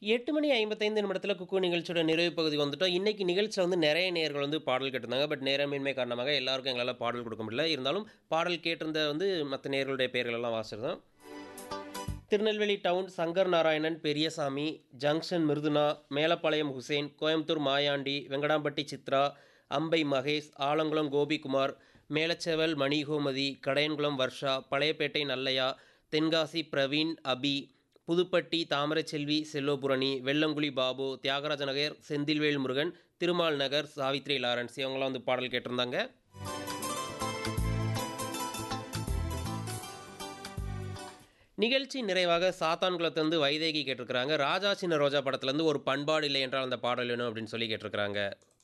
எட்டு மணி ஐம்பத்தைந்து நிமிடத்தில் குக்கு நிகழ்ச்சியோட நிறைவு பகுதி வந்துட்டோம் இன்னைக்கு நிகழ்ச்சியில் வந்து நிறைய நேர்கள் வந்து பாடல் கேட்டிருந்தாங்க பட் நேரமின்மை காரணமாக எல்லாருக்கும் எங்களால் பாடல் கொடுக்க முடியல இருந்தாலும் பாடல் கேட்டிருந்த வந்து மற்ற நேர்களுடைய பெயர்கள் எல்லாம் வாசிச்சிருந்தோம் Tirunelveli town Shankar Narayanan Periyasamy junction Mirudhuna Melapalayam Hussain Coimbatore Mayandi Venkatampatti Chitra Ambai Mahesh Alangulam Gopikumar Melacheval Manigomathi Kadayankulam Varsha Palayapettai Nallaiah Tenkasi Praveen Abi Pudupatti Thamaraiselvi Sellopurani Vellanguzhi Babu Thyagaraja Nagar Senthilvel Murugan Thirumal Nagar Savitri Lawrence இவங்களாம் வந்து பாடல் கேட்டிருந்தாங்க நிகழ்ச்சி நிறைவாக சாத்தான்குளத்துலேருந்து வைதேகி கேட்டிருக்கிறாங்க ராஜா சின்ன ரோஜா படத்துலேருந்து ஒரு பண்பாடு இல்லை என்றால் அந்த பாடல் வேணும் அப்படின்னு சொல்லி கேட்டிருக்கிறாங்க